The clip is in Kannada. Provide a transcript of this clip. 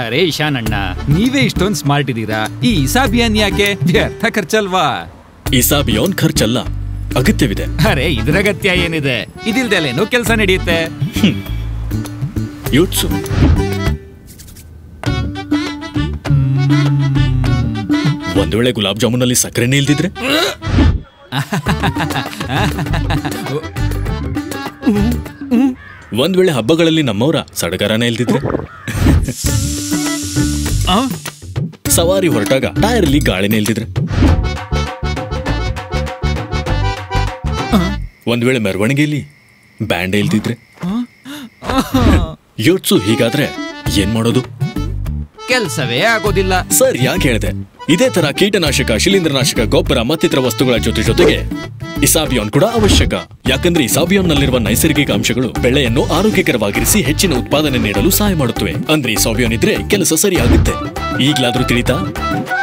ರೇ ಇಶಾನ್ ಅಣ್ಣ ನೀವೇ ಇಷ್ಟೊಂದ್ ಸ್ಮಾರ್ಟ್ ಇದೀರಾ ಈ ಇಸಾಬಿಯನ್ ಯಾಕೆ ವ್ಯರ್ಥ ಖರ್ಚಲ್ವಾ ಇಸಾಬಿಯೋನ್ ಖರ್ಚಲ್ಲ ಅಗತ್ಯವಿದೆ ಅರೆ ಇದ್ರಗತ್ಯ ಏನಿದೆ ಇದಿಲ್ದೆಲೇನು ಕೆಲಸ ನಡೆಯುತ್ತೆ ಯೋಟ್ಸು ಒಂದ್ ವೇಳೆ ಗುಲಾಬ್ ಜಾಮೂನಲ್ಲಿ ಸಕ್ಕರೆನೇ ಇಲ್ದಿದ್ರೆ ಒಂದ್ ವೇಳೆ ಹಬ್ಬಗಳಲ್ಲಿ ನಮ್ಮವರ ಸಡಗರನೇ ಇಲ್ದಿದ್ರೆ ಸವಾರಿ ಹೊರಟಾಗ ಟೈರಲ್ಲಿ ಗಾಳಿನೇ ಇಲ್ದಿದ್ರೆ ಒಂದ್ ವೇಳೆ ಮೆರವಣಿಗೆಯಲ್ಲಿ ಬ್ಯಾಂಡ್ ಇಲ್ದಿದ್ರೆ ಯೋಟ್ಸು ಹೀಗಾದ್ರೆ ಏನ್ ಮಾಡೋದು ಕೆಲ್ಸವೇ ಆಗೋದಿಲ್ಲ ಸರ್ ಯಾಕೆ ಹೇಳಿದೆ ಇದೇ ತರ ಕೀಟನಾಶಕ ಶಿಲೀಂಧ್ರನಾಶಕ ಗೊಬ್ಬರ ಮತ್ತಿತರ ವಸ್ತುಗಳ ಜೊತೆ ಜೊತೆಗೆ ಇಸಾಬಿಯಾನ್ ಕೂಡ ಅವಶ್ಯಕ ಯಾಕಂದ್ರೆ ಇಸಾಬಿಯಾನ್ ನಲ್ಲಿರುವ ನೈಸರ್ಗಿಕ ಅಂಶಗಳು ಬೆಳೆಯನ್ನು ಆರೋಗ್ಯಕರವಾಗಿರಿಸಿ ಹೆಚ್ಚಿನ ಉತ್ಪಾದನೆ ನೀಡಲು ಸಹಾಯ ಮಾಡುತ್ತವೆ ಅಂದ್ರೆ ಇಸಾಬಿಯಾನ್ ಇದ್ರೆ ಕೆಲಸ ಸರಿಯಾಗುತ್ತೆ ಈಗ್ಲಾದ್ರೂ ತಿಳಿತಾ